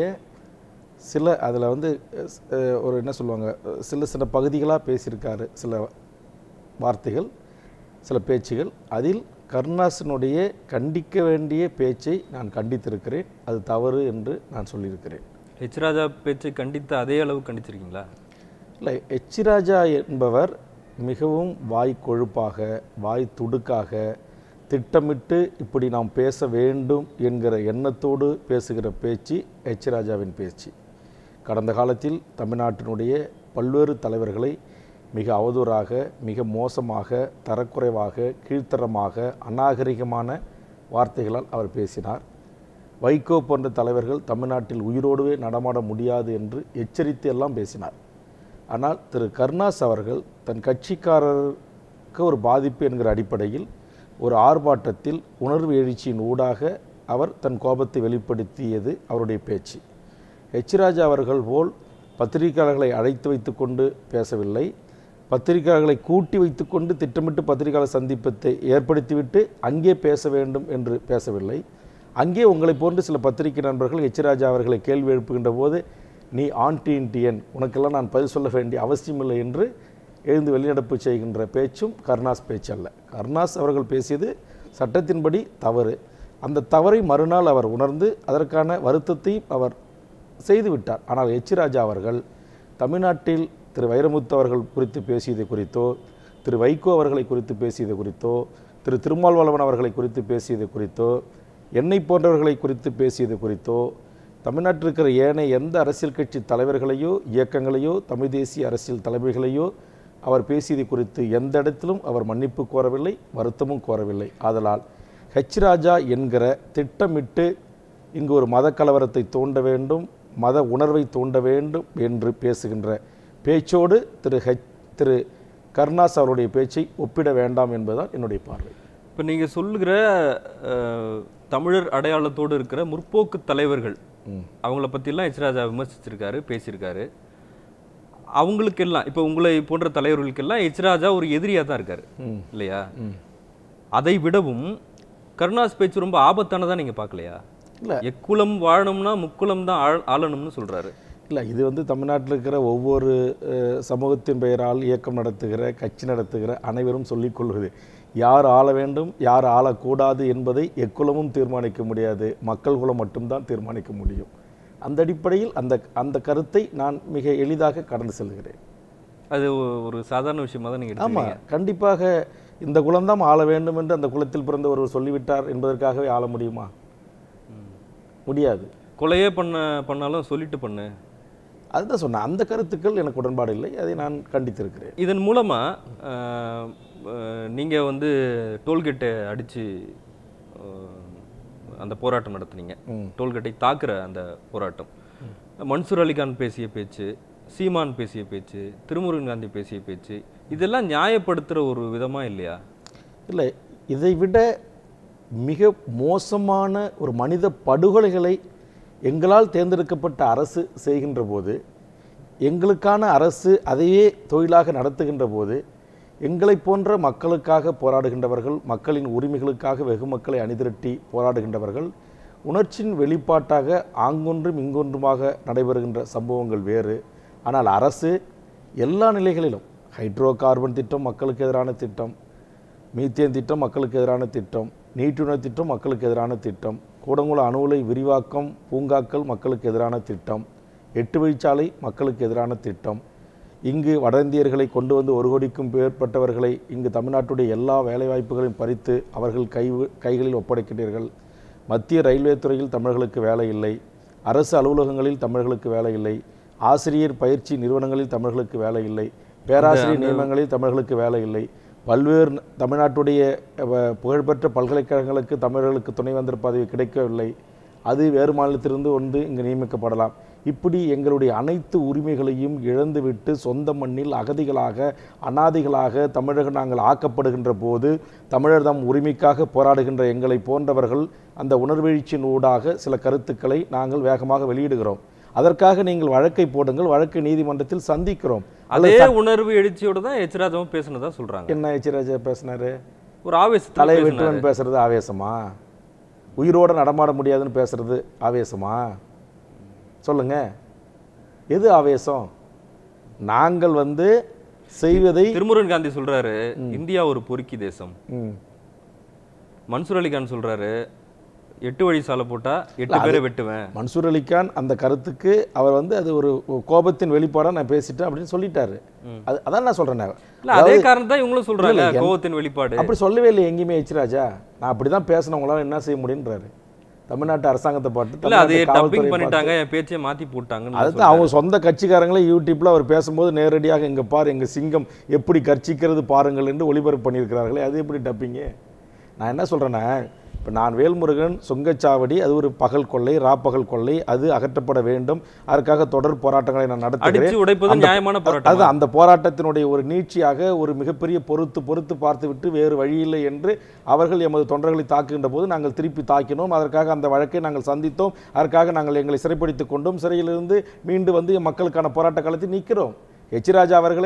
சில அதில் வந்து அஹ், ஒரு என்ன சொல்லுவாங்க அஹ், சில சில பகுதிகளாக பேசியிருக்காரு சில வார்த்தைகள் சில பேச்சுகள் அதில் கருணாசனுடைய கண்டிக்க வேண்டிய பேச்சை நான் கண்டித்திருக்கிறேன் அது தவறு என்று நான் சொல்லியிருக்கிறேன் எச்ராஜா பேச்சை கண்டித்த அதே அளவு கண்டிச்சிருக்கீங்களா இல்லை எச் ராஜா என்பவர் மிகவும் வாய் கொழுப்பாக வாய் துடுக்காக திட்டமிட்டு இப்படி நாம் பேச வேண்டும் என்கிற எண்ணத்தோடு பேசுகிற பேச்சு எச் ராஜாவின் பேச்சு கடந்த காலத்தில் தமிழ்நாட்டினுடைய பல்வேறு தலைவர்களை மிக அவதூறாக மிக மோசமாக தரக்குறைவாக கீழ்த்தரமாக அநாகரிகமான வார்த்தைகளால் அவர் பேசினார் வைகோ போன்ற தலைவர்கள் தமிழ்நாட்டில் உயிரோடவே நடமாட முடியாது என்று எச்சரித்து எல்லாம் பேசினார் ஆனால் திரு கருணாஸ் அவர்கள் தன் கட்சிக்காரருக்கு ஒரு பாதிப்பு என்கிற அடிப்படையில் ஒரு ஆர்ப்பாட்டத்தில் உணர்வு எழுச்சியின் ஊடாக அவர் தன் கோபத்தை வெளிப்படுத்தியது அவருடைய பேச்சு எச் ராஜா அவர்கள் போல் பத்திரிகையாளர்களை அழைத்து வைத்துக்கொண்டு பேசவில்லை பத்திரிகையாளர்களை கூட்டி வைத்துக்கொண்டு திட்டமிட்டு பத்திரிகையாளர் சந்திப்பத்தை ஏற்படுத்திவிட்டு அங்கே பேச வேண்டும் என்று பேசவில்லை அங்கே உங்களைப் போன்று சில பத்திரிகை நண்பர்கள் எச் ராஜா அவர்களை கேள்வி எழுப்புகின்ற போது நீ ஆன்டி இண்டியன் உனக்கெல்லாம் நான் பதில் சொல்ல வேண்டிய அவசியமில்லை என்று எழுந்து வெளிநடப்பு செய்கின்ற பேச்சும் கருணாஸ் பேச்சு அல்ல கருணாஸ் அவர்கள் பேசியது சட்டத்தின்படி தவறு அந்த தவறை மறுநாள் அவர் உணர்ந்து அதற்கான வருத்தத்தையும் அவர் செய்துவிட்டார் ஆனால் எச் ராஜா அவர்கள் தமிழ்நாட்டில் திரு வைரமுத்து அவர்கள் குறித்து பேசியது குறித்தோ திரு வைகோ அவர்களை குறித்து பேசியது குறித்தோ திரு திருமாவளவன் அவர்களை குறித்து பேசியது குறித்தோ என்னை போன்றவர்களை குறித்து பேசியது குறித்தோ தமிழ்நாட்டில் இருக்கிற ஏனைய எந்த அரசியல் கட்சி தலைவர்களையோ இயக்கங்களையோ தமிழ் தேசிய அரசியல் தலைமைகளையோ அவர் பேசியது குறித்து எந்த இடத்திலும் அவர் மன்னிப்பு கோரவில்லை வருத்தமும் கோரவில்லை ஆதலால் ஹெச் ராஜா என்கிற திட்டமிட்டு இங்கு ஒரு மத கலவரத்தை தூண்ட வேண்டும் மத உணர்வை தூண்ட வேண்டும் என்று பேசுகின்ற பேச்சோடு திரு ஹெச் திரு கருணாஸ் அவருடைய பேச்சை ஒப்பிட வேண்டாம் என்பதுதான் என்னுடைய பார்வை இப்போ நீங்கள் சொல்லுகிற அஹ், தமிழர் அடையாளத்தோடு இருக்கிற முற்போக்கு தலைவர்கள் அவங்கள பற்றிலாம் எச் ராஜா விமர்சிச்சிருக்காரு பேசியிருக்காரு அவங்களுக்கெல்லாம் இப்போ உங்களை போன்ற தலைவர்களுக்கெல்லாம் எச் ராஜா ஒரு எதிரியாக தான் இருக்காரு ம். இல்லையா அதை விடவும் கருணாஸ் பேச்சு ரொம்ப ஆபத்தானதா நீங்க பார்க்கலையா இல்லை எக்குலம் வாழணும்னா முக்குலம் தான் ஆள் ஆளணும்னு சொல்றாரு இல்லை இது வந்து தமிழ்நாட்டில் இருக்கிற ஒவ்வொரு அஹ், சமூகத்தின் பெயரால் இயக்கம் நடத்துகிற கட்சி நடத்துகிற அனைவரும் சொல்லிக் கொள்வது யார் ஆள வேண்டும் யார் ஆளக்கூடாது என்பதை எக்குலமும் தீர்மானிக்க முடியாது மக்கள் குலம் மட்டும்தான் தீர்மானிக்க முடியும் அந்த அடிப்படையில் அந்த அந்த கருத்தை நான் மிக எளிதாக கடந்து செல்கிறேன் அது ஒ- ஒரு சாதாரண விஷயமா தான் நீங்க ஆமாம் எடுத்துக்கிறீங்க கண்டிப்பாக இந்த குலம்தான் ஆள வேண்டும் என்று அந்த குலத்தில் பிறந்த ஒருவர் சொல்லிவிட்டார் என்பதற்காகவே ஆள முடியுமா முடியாது கொலையே பண்ண பண்ணாலும் சொல்லிட்டு பண்ணு அதுதான் சொன்னேன் அந்த கருத்துக்கள் எனக்கு உடன்பாடு இல்லை அதை நான் கண்டித்திருக்கிறேன் இதன் மூலமா அஹ், அஹ், நீங்க வந்து டோல்கேட்டை அடிச்சு அஹ், அந்த போராட்டம் நடத்துனீங்க ம். டோல்கேட்டை தாக்குற அந்த போராட்டம் மன்சூர் அலிகான் பேசிய பேச்சு சீமான் பேசிய பேச்சு திருமுருகன் காந்தி பேசிய பேச்சு இதெல்லாம் நியாயப்படுத்துற ஒரு விதமா இல்லையா இல்லை இதை விட மிக மோசமான ஒரு மனித படுகொலைகளை எங்களால் தேர்ந்தெடுக்கப்பட்ட அரசு செய்கின்ற போது எங்களுக்கான அரசு அதையே தொழிலாக நடத்துகின்ற போது எங்களைப் போன்ற மக்களுக்காக போராடுகின்றவர்கள் மக்களின் உரிமைகளுக்காக வெகு மக்களை அணிதிரட்டி போராடுகின்றவர்கள் உணர்ச்சியின் வெளிப்பாட்டாக ஆங்கொன்றும் இங்கொன்றுமாக நடைபெறுகின்ற சம்பவங்கள் வேறு ஆனால் அரசு எல்லா நிலைகளிலும் ஹைட்ரோ கார்பன் திட்டம் மக்களுக்கு எதிரான திட்டம் மீத்தேன் திட்டம் மக்களுக்கு எதிரான திட்டம் நீட்டுணர் திட்டம் மக்களுக்கு எதிரான திட்டம் கூடங்குளம் அணு உலை விரிவாக்கம் பூங்காக்கள் மக்களுக்கு எதிரான திட்டம் எட்டு வழிச்சாலை மக்களுக்கு எதிரான திட்டம் இங்கு வட இந்தியர்களை கொண்டு வந்து ஒரு கோடிக்கும் மேற்பட்டவர்களை இங்கு தமிழ்நாட்டுடைய எல்லா வேலைவாய்ப்புகளையும் பறித்து அவர்கள் கை கைகளில் ஒப்படைக்கிறீர்கள் மத்திய ரயில்வே துறையில் தமிழர்களுக்கு வேலை இல்லை அரசு அலுவலகங்களில் தமிழர்களுக்கு வேலை இல்லை ஆசிரியர் பயிற்சி நிறுவனங்களில் தமிழர்களுக்கு வேலை இல்லை பேராசிரியர் நியமனங்களில் தமிழர்களுக்கு வேலை இல்லை பல்வேறு ந- தமிழ்நாட்டுடைய அஹ், புகழ்பெற்ற பல்கலைக்கழகங்களுக்கு தமிழர்களுக்கு துணைவேந்தர் பதவி கிடைக்கவில்லை அது வேறு மாநிலத்திலிருந்து வந்து இங்கு நியமிக்கப்படலாம் இப்படி எங்களுடைய அனைத்து உரிமைகளையும் இழந்துவிட்டு சொந்த மண்ணில் அகதிகளாக அனாதைகளாக தமிழர்கள் நாங்கள் ஆக்கப்படுகின்ற போது தமிழர் தம் உரிமைக்காக போராடுகின்ற எங்களை போன்றவர்கள் அந்த உணர்வெழுச்சியின் ஊடாக சில கருத்துக்களை நாங்கள் வேகமாக வெளியிடுகிறோம் அதற்காக நீங்கள் வழக்கை போடுங்கள் வழக்கை நீதிமன்றத்தில் சந்திக்கிறோம் அதே உணர்வு எழுச்சியோட தான் எச் ராஜாவும் பேசுனதா சொல்றாங்க என்ன எச்சிராஜா பேசினாரு ஒரு ஆவேசத்துல தலை பேசுனாரு. வெட்டுவன் பேசுறது ஆவேசமா உயிரோட நடமாட முடியாதுன்னு பேசுறது ஆவேசமா சொல்லுங்க எது ஆவேசம் நாங்கள் வந்து செய்வதை திருமுருகன் காந்தி சொல்றாரு இந்தியா ஒரு பொறுக்கி தேசம் ம், மன்சூர் அலிகான் சொல்றாரு எட்டு வழி சாலை போட்டா எட்டு பேரை வெட்டுவேன் மன்சூர் அலிகான் அந்த கருத்துக்கு அவர் வந்து அது ஒரு கோபத்தின் வெளிப்பாடா நான் பேசிட்டேன் அப்படின்னு சொல்லிட்டாரு அது அதான் நான் சொல்றேன் இல்ல அதே காரணம் தான் இவங்களும் சொல்றாங்க கோவத்தின் வெளிப்பாடு அப்படி சொல்லவே இல்லை எங்கேயுமே எச்ராஜா நான் அப்படி தான் பேசினேன் உங்களால என்ன செய்ய முடியுன்றாரு தமிழ்நாட்டு அரசாங்கத்தை பாட்டு இல்ல அது தமிழ்நாட்டு டப்பிங் காவல்துறையை பண்ணிட்டாங்க என் பேச்சை மாத்தி போட்டாங்கன்னு அதுதான் அவங்க சொந்த கட்சிக்காரங்களே யூடியூப்ல அவர் பேசும்போது நேரடியாக இங்க பாரு எங்க சிங்கம் எப்படி கர்ச்சிக்கிறது பாருங்கள் என்று ஒளிபரப்பு பண்ணியிருக்கிறார்களே அது எப்படி டப்பிங்க நான் என்ன சொல்றேன்னா இப்போ நான் வேல்முருகன் சுங்கச்சாவடி அது ஒரு பகல் கொள்ளை ராப்பகல் கொள்ளை அது அகற்றப்பட வேண்டும் அதற்காக தொடர் போராட்டங்களை நான் நடத்துகிறேன் அடிச்சு உடைப்பது அந்த- நியாயமான போராட்டம் அது அந்த போராட்டத்தினுடைய ஒரு நீட்சியாக ஒரு மிகப்பெரிய பொறுத்து பொறுத்து பார்த்துவிட்டு வேறு வழியில்லை என்று அவர்கள் எமது தொண்டர்களை தாக்குகின்ற போது நாங்கள் திருப்பி தாக்கினோம் அதற்காக அந்த வழக்கை நாங்கள் சந்தித்தோம் அதற்காக நாங்கள் எங்களை சிறைப்படுத்திக் கொண்டோம் சிறையிலிருந்து மீண்டு வந்து மக்களுக்கான போராட்ட காலத்தில் நிற்கிறோம் எச் ராஜா அவர்களே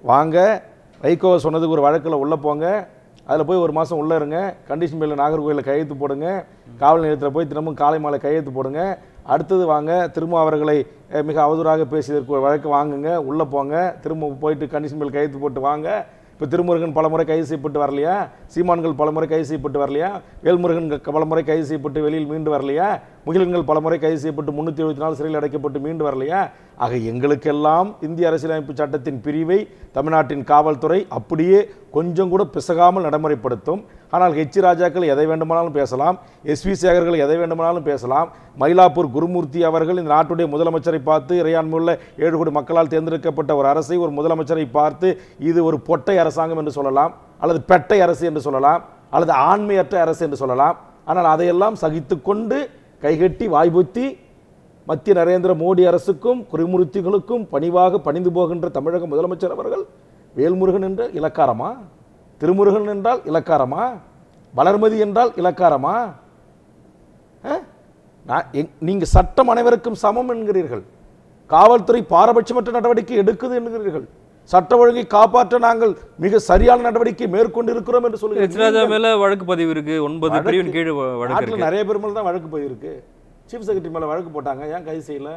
வாங்க வைகோ சொன்னதுக்கு ஒரு வழக்கில் உள்ளே போங்க அதில் போய் ஒரு மாதம் உள்ளே இருங்க கண்டிஷன் பேரில் நாகர்கோயிலில் கையெழுத்து போடுங்க காவல் நிலையத்தில் போய் தினமும் காலை மாலை கையெழுத்து போடுங்க அடுத்தது வாங்க திரும்ப அவர்களை அஹ், மிக அவதூறாக பேசியதற்கு ஒரு வழக்கு வாங்குங்க உள்ளே போங்க திரும்ப போயிட்டு கண்டிஷன் பேரில் கையெழுத்து போட்டு வாங்க இப்போ திருமுருகன் பலமுறை கைது செய்யப்பட்டு வரலையா சீமான்கள் பலமுறை கைது செய்யப்பட்டு வரலையா வேல்முருகன் க- பலமுறை கைது செய்யப்பட்டு வெளியில் மீண்டு வரலையா முகிலன்கள் பலமுறை கைது செய்யப்பட்டு முன்னூற்றி எழுபத்தி நாலு சிறையில் அடைக்கப்பட்டு மீண்டு வரலையா ஆக எங்களுக்கெல்லாம் இந்திய அரசியலமைப்பு சட்டத்தின் பிரிவை தமிழ்நாட்டின் காவல்துறை அப்படியே கொஞ்சம் கூட பிசகாமல் நடைமுறைப்படுத்தும் ஆனால் ஹெச் ராஜாக்கள் எதை வேண்டுமானாலும் பேசலாம் எஸ்வி சேகர்கள் எதை வேண்டுமானாலும் பேசலாம் மயிலாப்பூர் குருமூர்த்தி அவர்கள் இந்த நாட்டுடைய முதலமைச்சரை பார்த்து இறையாண்மையுள்ள ஏழு கோடி மக்களால் தேர்ந்தெடுக்கப்பட்ட ஒரு அரசை ஒரு முதலமைச்சரை பார்த்து இது ஒரு பொட்டை அரசாங்கம் என்று சொல்லலாம் அல்லது பெட்டை அரசு என்று சொல்லலாம் அல்லது ஆண்மையற்ற அரசு என்று சொல்லலாம் ஆனால் அதையெல்லாம் சகித்துக்கொண்டு கைகட்டி வாய்புத்தி மத்திய நரேந்திர மோடி அரசுக்கும் குருமூர்த்திகளுக்கும் பணிவாக பணிந்து போகின்ற தமிழக முதலமைச்சர் அவர்கள் வேல்முருகன் என்ற இலக்காரமா திருமுருகன் என்றால் இலக்காரமா வளர்மதி என்றால் இலக்காரமா அஹ்? நான் எங்- நீங்க சட்டம் அனைவருக்கும் சமம் என்கிறீர்கள் காவல்துறை பாரபட்சமற்ற நடவடிக்கை எடுக்குது என்கிறீர்கள் சட்ட ஒழுங்கை காப்பாற்ற நாங்கள் மிக சரியான நடவடிக்கை மேற்கொண்டு இருக்கிறோம் என்று எச் சொல்லுங்கள் ராஜா மேல வழக்கு பதிவு இருக்கு ஒன்பது வழக்கு- பிரிவின் கீழ் வ- வழக்கு நாட்டில் இருக்கு நிறைய பேர் மேல தான் வழக்கு போயிருக்கு சீஃப் செக்ரட்டரி மேல வழக்கு போட்டாங்க ஏன் கைது செய்யல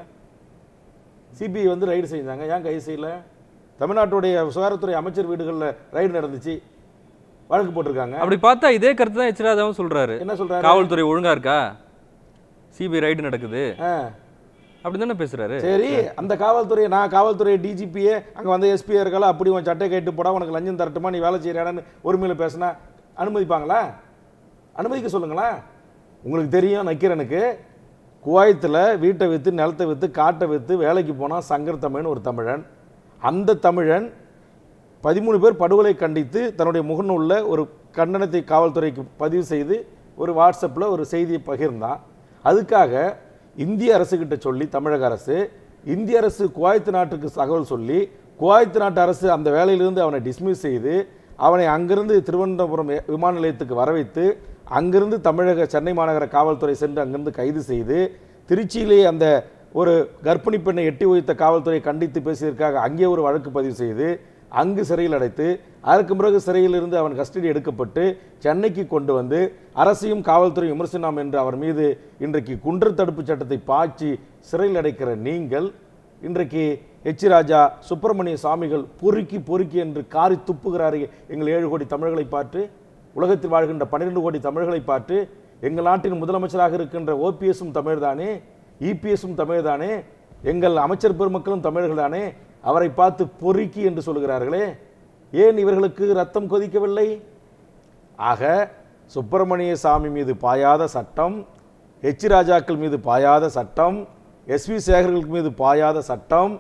சிபிஐ வந்து ரைடு செஞ்சாங்க ஏன் கைது செய்யல தமிழ்நாட்டுடைய சுகாதாரத்துறை அமைச்சர் வீடுகளில் ரைடு நடந்துச்சு வழக்கு போட்டிருக்காங்க அப்படி பார்த்தா இதே கருத்து தான் எச் ராஜாவும் சொல்றாரு என்ன சொல்றாரு காவல்துறை ஒழுங்கா இருக்கா சிபிஐ ரைடு நடக்குது ஆ, அப்படி தானே பேசுறாரு சரி அந்த காவல்துறை நான் காவல்துறை டிஜிபியே அங்க வந்து எஸ்பிஏ இருக்கல அப்படி உன் சட்டை கேட்டு போடா உனக்கு லஞ்சம் தரட்டுமா நீ வேலை செய்யறானு உரிமையில பேசினா அனுமதிப்பாங்களா அனுமதிக்க சொல்லுங்களேன் உங்களுக்கு தெரியும் நக்கீரனுக்கு குவைத்தில் வீட்டை விற்று நிலத்தை விற்று காட்டை விற்று வேலைக்கு போனால் சங்கர் தமிழன் ஒரு தமிழன் அந்த தமிழன் பதிமூணு பேர் படுகொலை கண்டித்து தன்னுடைய முகநூலில் ஒரு கண்டனத்தை காவல்துறைக்கு பதிவு செய்து ஒரு வாட்ஸ்அப்பில் ஒரு செய்தியை பகிர்ந்தான் அதுக்காக இந்திய அரசுகிட்ட சொல்லி தமிழக அரசு இந்திய அரசு குவைத் நாட்டுக்கு தகவல் சொல்லி குவைத் நாட்டு அரசு அந்த வேலையிலிருந்து அவனை டிஸ்மிஸ் செய்து அவனை அங்கிருந்து திருவனந்தபுரம் வி- விமான நிலையத்துக்கு வர வைத்து அங்கிருந்து தமிழக சென்னை மாநகர காவல்துறை சென்று அங்கிருந்து கைது செய்து திருச்சியிலே அந்த ஒரு கர்ப்பிணி பெண்ணை எட்டி வைத்த காவல்துறை கண்டித்து பேசியதற்காக அங்கே ஒரு வழக்கு பதிவு செய்து அங்கு சிறையில் அடைத்து அதற்கு பிறகு சிறையில் இருந்து அவன் கஸ்டடி எடுக்கப்பட்டு சென்னைக்கு கொண்டு வந்து அரசையும் காவல்துறை விமர்சனம் என்று அவர் மீது இன்றைக்கு குண்டர் தடுப்பு சட்டத்தை பாய்ச்சி சிறையில் அடைக்கிற நீங்கள் இன்றைக்கு எச் ராஜா சுப்பிரமணிய சாமிகள் பொறுக்கி பொறுக்கி என்று காரி துப்புகிறாரு எங்கள் ஏழு கோடி தமிழர்களை பார்த்து உலகத்தில் வாழ்கின்ற பன்னிரெண்டு கோடி தமிழர்களை பார்த்து எங்கள் நாட்டின் முதலமைச்சராக இருக்கின்ற ஓபிஎஸும் தமிழ்தானே இபிஎஸும் தமிழ்தானே எங்கள் அமைச்சர் பெருமக்களும் தமிழர்கள் தானே அவரை பார்த்து பொறுக்கி என்று சொல்கிறார்களே ஏன் இவர்களுக்கு ரத்தம் கொதிக்கவில்லை ஆக சுப்பிரமணிய சாமி மீது பாயாத சட்டம் எச் ராஜாக்கள் மீது பாயாத சட்டம் எஸ்வி சேகர்களுக்கு மீது பாயாத சட்டம்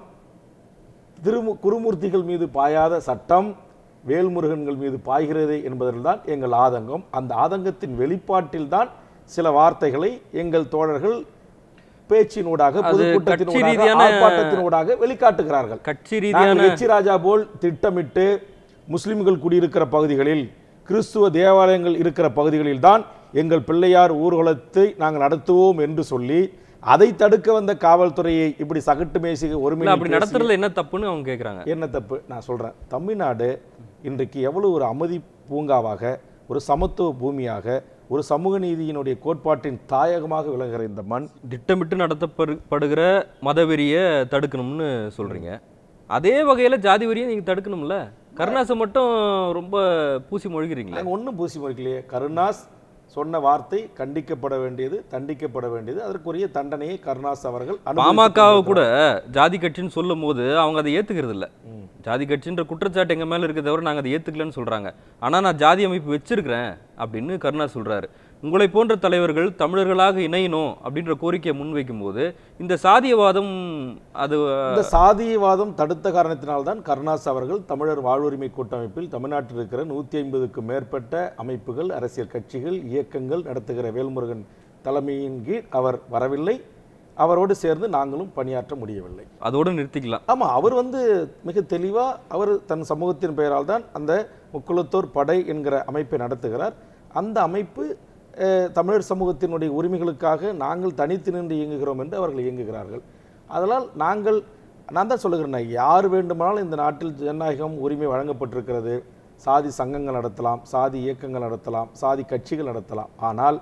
திருமு குருமூர்த்திகள் மீது பாயாத சட்டம் வேல்முருகன்கள் மீது பாய்கிறது என்பதில்தான் எங்கள் ஆதங்கம் அந்த ஆதங்கத்தின் வெளிப்பாட்டில்தான் சில வார்த்தைகளை எங்கள் தோழர்கள் பேச்சினூடாக அது பொதுக்கூட்டத்தினூடாக கட்சி ரீதியான- ஆர்ப்பாட்டத்தினூடாக வெளிக்காட்டுகிறார்கள் கட்சி நாங்கள் ரீதியான எச்சி ராஜா போல் திட்டமிட்டு முஸ்லிம்கள் குடியிருக்கிற பகுதிகளில் கிறிஸ்துவ தேவாலயங்கள் இருக்கிற பகுதிகளில் தான் எங்கள் பிள்ளையார் ஊர்வலத்தை நாங்கள் நடத்துவோம் என்று சொல்லி அதை தடுக்க வந்த காவல்துறையை இப்படி சகட்டு மேசி இல்ல ஒருமை அப்படி நடத்துறதுல என்ன தப்புன்னு அவங்க கேக்குறாங்க என்ன தப்பு நான் சொல்றேன் தமிழ்நாடு இன்றைக்கு எவ்வளவு ஒரு அமைதி பூங்காவாக ஒரு சமத்துவ பூமியாக ஒரு சமூக நீதியினுடைய கோட்பாட்டின் தாயகமாக விளங்குகிற இந்த மண் திட்டமிட்டு நடத்தப்படுகிற மதவெறிய தடுக்கணும்னு சொல்றீங்க அதே வகையில ஜாதி வெறியை நீங்க தடுக்கணும்ல கருணாசை மட்டும் ரொம்ப பூசி மொழிகிறீங்களே நாங்கள் ஒன்றும் பூசி மொழிக்கலையே கருணாஸ் சொன்ன வார்த்தை கண்டிக்கப்பட வேண்டியது தண்டிக்கப்பட வேண்டியது அதற்குரிய தண்டனையை கருணாஸ் அவர்கள் அனுபவித்துக் பாமகவை கொண்டிருக்கிறார். கூட ஜாதி கட்சின்னு சொல்லும் போது அவங்க அதை ஏத்துக்கிறது இல்ல ஜாதி கட்சின்ற குற்றச்சாட்டு எங்க மேல இருக்க தவிர நாங்க அதை ஏத்துக்கலன்னு சொல்றாங்க ஆனா நான் ஜாதி அமைப்பு வச்சிருக்கிறேன் அப்படின்னு கருணா சொல்றாரு உங்களை போன்ற தலைவர்கள் தமிழர்களாக இணையணும் அப்படின்ற கோரிக்கையை முன்வைக்கும் போது இந்த சாதியவாதம் அது இந்த சாதியவாதம் தடுத்த காரணத்தினால்தான் கருணாஸ் அவர்கள் தமிழர் வாழ்வுரிமை கூட்டமைப்பில் தமிழ்நாட்டில் இருக்கிற நூற்றி ஐம்பதுக்கும் மேற்பட்ட அமைப்புகள் அரசியல் கட்சிகள் இயக்கங்கள் நடத்துகிற வேல்முருகன் தலைமையின் கீழ் அவர் வரவில்லை அவரோடு சேர்ந்து நாங்களும் பணியாற்ற முடியவில்லை அதோட நிறுத்திக்கலாம் ஆமா அவர் வந்து மிக தெளிவா அவர் தன் சமூகத்தின் பெயரால் தான் அந்த முக்குளத்தோர் படை என்கிற அமைப்பை நடத்துகிறார் அந்த அமைப்பு அஹ், தமிழர் சமூகத்தினுடைய உரிமைகளுக்காக நாங்கள் தனித்து நின்று இயங்குகிறோம் என்று அவர்கள் இயங்குகிறார்கள் அதனால் நாங்கள் நான் தான் சொல்லுகிறேன் யார் வேண்டுமானாலும் இந்த நாட்டில் ஜனநாயகம் உரிமை வழங்கப்பட்டிருக்கிறது சாதி சங்கங்கள் நடத்தலாம் சாதி இயக்கங்கள் நடத்தலாம் சாதி கட்சிகள் நடத்தலாம் ஆனால்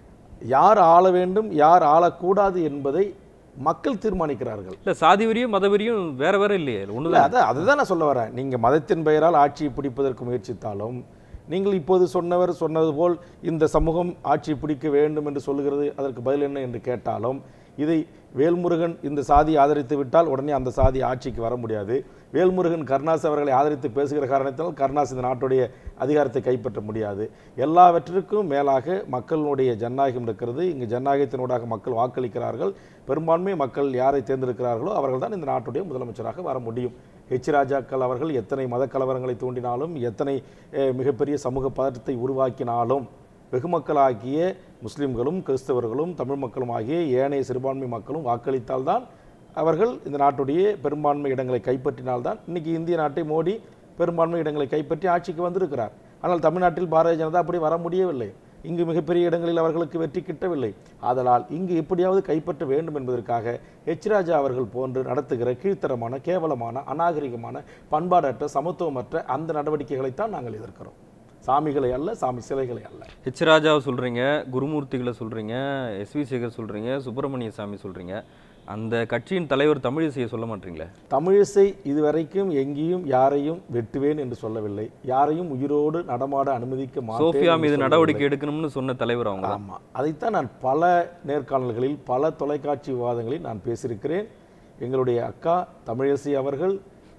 யார் ஆள வேண்டும் யார் ஆளக்கூடாது என்பதை மக்கள் தீர்மானிக்கிறார்கள் இல்ல சாதி வெறியும் மத வெறியும் வேற வேற இல்லையே இல்லை ஒண்ணுதான் அதை அதுதான் நான் சொல்ல வரேன் நீங்கள் மதத்தின் பெயரால் ஆட்சியை பிடிப்பதற்கு முயற்சித்தாலும் நீங்கள் இப்போது சொன்னவர் சொன்னது போல் இந்த சமூகம் ஆட்சி பிடிக்க வேண்டும் என்று சொல்லுகிறது அதற்கு பதில் என்ன என்று கேட்டாலும் இதை வேல்முருகன் இந்த சாதியை ஆதரித்து விட்டால் உடனே அந்த சாதி ஆட்சிக்கு வர முடியாது வேல்முருகன் கருணாஸ் அவர்களை ஆதரித்து பேசுகிற காரணத்தினால் கருணாஸ் இந்த நாட்டுடைய அதிகாரத்தை கைப்பற்ற முடியாது எல்லாவற்றிற்கும் மேலாக மக்களுடைய ஜனநாயகம் இருக்கிறது இங்கு ஜனநாயகத்தினூடாக மக்கள் வாக்களிக்கிறார்கள் பெரும்பான்மை மக்கள் யாரை தேர்ந்தெடுக்கிறார்களோ அவர்கள் தான் இந்த நாட்டுடைய முதலமைச்சராக வர முடியும் ஹெச் ராஜாக்கள் அவர்கள் எத்தனை மத கலவரங்களை தூண்டினாலும் எத்தனை அஹ், மிகப்பெரிய சமூக பதற்றத்தை உருவாக்கினாலும் வெகுமக்களாகிய முஸ்லிம்களும் கிறிஸ்தவர்களும் தமிழ் மக்களும் ஆகிய ஏனைய சிறுபான்மை மக்களும் வாக்களித்தால்தான் அவர்கள் இந்த நாட்டுடைய பெரும்பான்மை இடங்களை கைப்பற்றினால்தான் இன்னைக்கு இந்திய நாட்டை மோடி பெரும்பான்மை இடங்களை கைப்பற்றி ஆட்சிக்கு வந்திருக்கிறார் ஆனால் தமிழ்நாட்டில் பாரதிய ஜனதா அப்படி வர முடியவில்லை இங்கு மிகப்பெரிய இடங்களில் அவர்களுக்கு வெற்றி கிட்டவில்லை ஆதலால் இங்கு எப்படியாவது கைப்பற்ற வேண்டும் என்பதற்காக ஹெச் ராஜா அவர்கள் போன்று நடத்துகிற கீழ்த்தரமான கேவலமான அநாகரிகமான பண்பாடற்ற சமத்துவமற்ற அந்த நடவடிக்கைகளைத்தான் நாங்கள் எதிர்க்கிறோம் சாமிகளை அல்ல சாமி சிலைகளை அல்ல ஹெச் ராஜாவை சொல்றீங்க குருமூர்த்திகளை சொல்றீங்க எஸ் வி சேகர் சொல்றீங்க சுப்பிரமணிய சாமி சொல்றீங்க அந்த கட்சியின் தலைவர் தமிழிசையை சொல்ல மாட்டீங்களே தமிழிசை இதுவரைக்கும் எங்கேயும் யாரையும் வெட்டுவேன் என்று சொல்லவில்லை யாரையும் உயிரோடு நடமாட அனுமதிக்க மாட்டேன் சோஃபியா என்று மீது சொல்லவில்லை. நடவடிக்கை எடுக்கணும்னு சொன்ன தலைவர் அவங்க தான் ஆமா அதைத்தான் நான் பல நேர்காணல்களில் பல தொலைக்காட்சி விவாதங்களில் நான் பேசியிருக்கிறேன் எங்களுடைய அக்கா தமிழிசை அவர்கள்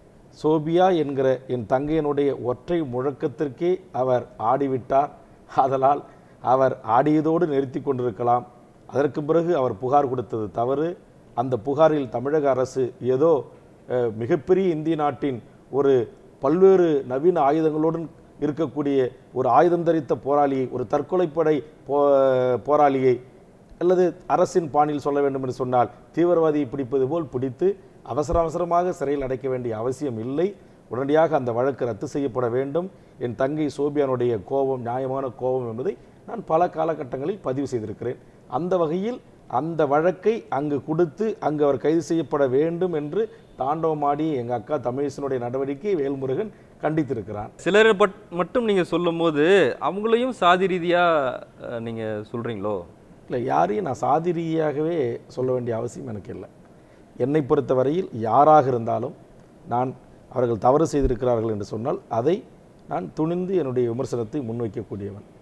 சோபியா என்கிற என் தங்கையனுடைய ஒற்றை முழக்கத்திற்கே அவர் ஆடிவிட்டார் ஆதலால் அவர் ஆடியதோடு நிறுத்தி கொண்டிருக்கலாம் அதற்கு பிறகு அவர் புகார் கொடுத்தது தவறு அந்த புகாரில் தமிழக அரசு ஏதோ அஹ், மிகப்பெரிய இந்திய நாட்டின் ஒரு பல்வேறு நவீன ஆயுதங்களுடன் இருக்கக்கூடிய ஒரு ஆயுதம் தரித்த போராளியை ஒரு தற்கொலைப்படை போ போராளியை அல்லது அரசின் பாணியில் சொல்ல வேண்டும் என்று சொன்னால் தீவிரவாதியை பிடிப்பது போல் பிடித்து அவசர அவசரமாக சிறையில் அடைக்க வேண்டிய அவசியம் இல்லை உடனடியாக அந்த வழக்கு ரத்து செய்யப்பட வேண்டும் என் தங்கை சோபியானுடைய கோபம் நியாயமான கோபம் என்பதை நான் பல காலகட்டங்களில் பதிவு செய்திருக்கிறேன் அந்த வகையில் அந்த வழக்கை அங்கு கொடுத்து அங்கு அவர் கைது செய்யப்பட வேண்டும் என்று தாண்டவமாடி எங்கள் அக்கா தமிழிசனுடைய நடவடிக்கையை வேல்முருகன் கண்டித்திருக்கிறான் சிலரை பட் மட்டும் நீங்க சொல்லும்போது அவங்களையும் சாதி ரீதியா அஹ், நீங்க சொல்றீங்களோ இல்லை யாரையும் நான் சாதி ரீதியாகவே சொல்ல வேண்டிய அவசியம் எனக்கு இல்லை என்னை பொறுத்தவரையில் யாராக இருந்தாலும் நான் அவர்கள் தவறு செய்திருக்கிறார்கள் என்று சொன்னால் அதை நான் துணிந்து என்னுடைய விமர்சனத்தை முன்வைக்கக்கூடியவன்